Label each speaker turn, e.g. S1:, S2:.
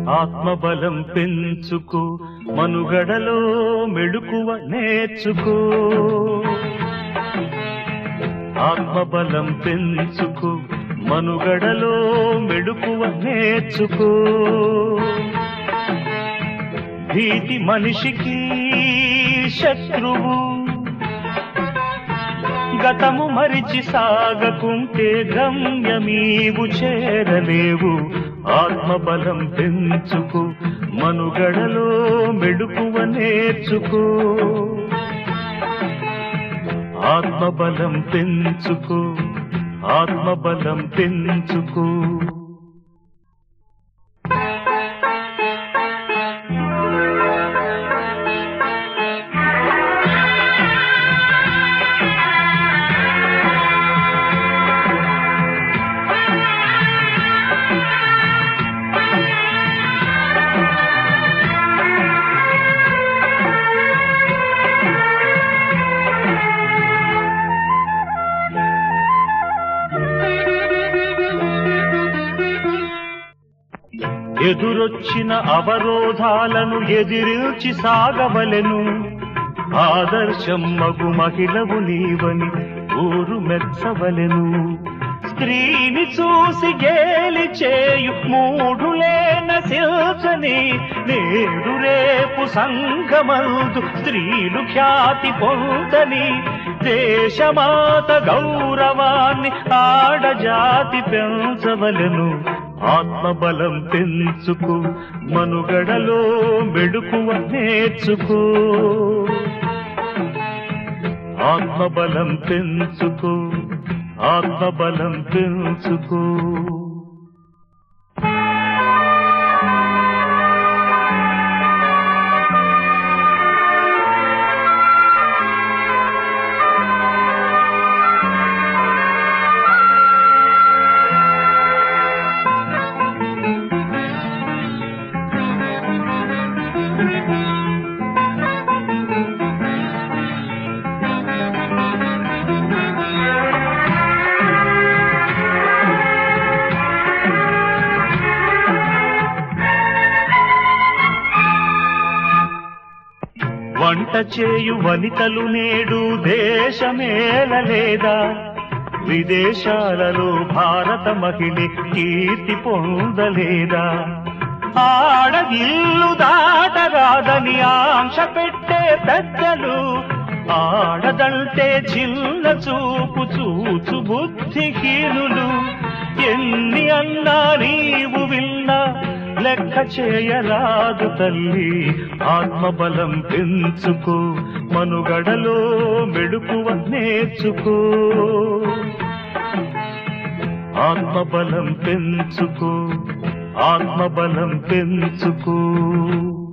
S1: ఆత్మబలం పెంచుకో మనుగడలో మెడుకువ నేర్చుకో ఆత్మబలం పెంచుకో మనుగడలో మెడుకువ నేర్చుకో భీతి మనిషికి శత్రువు గతము మరిచి సాగకుంటే గమ్యమీవు చేరలేవు ఆత్మబలం పెంచుకు మనుగడలో మెడుకువ నేర్చుకో ఆత్మబలం పెంచుకో ఆత్మబలం పెంచుకో ఎదురొచ్చిన అవరోధాలను ఎదిరించి సాగవలెను ఆదర్శం మగు మహిళవు నీవని ఊరు మెచ్చవలెను స్త్రీని చూసి గేలి చేయు మూఢులేన శిల్చని నేడు రేపు సంగమందు స్త్రీలు ఖ్యాతి పొందని దేశమాత గౌరవాన్ని ఆడజాతి పెంచవలెను ఆత్మబలం పెంచుకు మనుగడలో మెడుకువ నేర్చుకో ఆత్మబలం పెంచుకో ఆత్మబలం పెంచుకో వంట చేయు వనితలు నేడు దేశమేలలేదా విదేశాలలో భారత మహిళ కీర్తి పొందలేదా ఆడగిల్లు దాటరాదని ఆంక్ష పెట్టే పెద్దలు ఆడదంటే చిన్న చూపు చూచు బుద్ధిహీనులు ఎన్ని అన్నా నీవు విన్నా లెక్క చేయరాదు తల్లి ఆత్మబలం పెంచుకో మనుగడలో మెడుకువ నేర్చుకో ఆత్మబలం పెంచుకో ఆత్మబలం పెంచుకో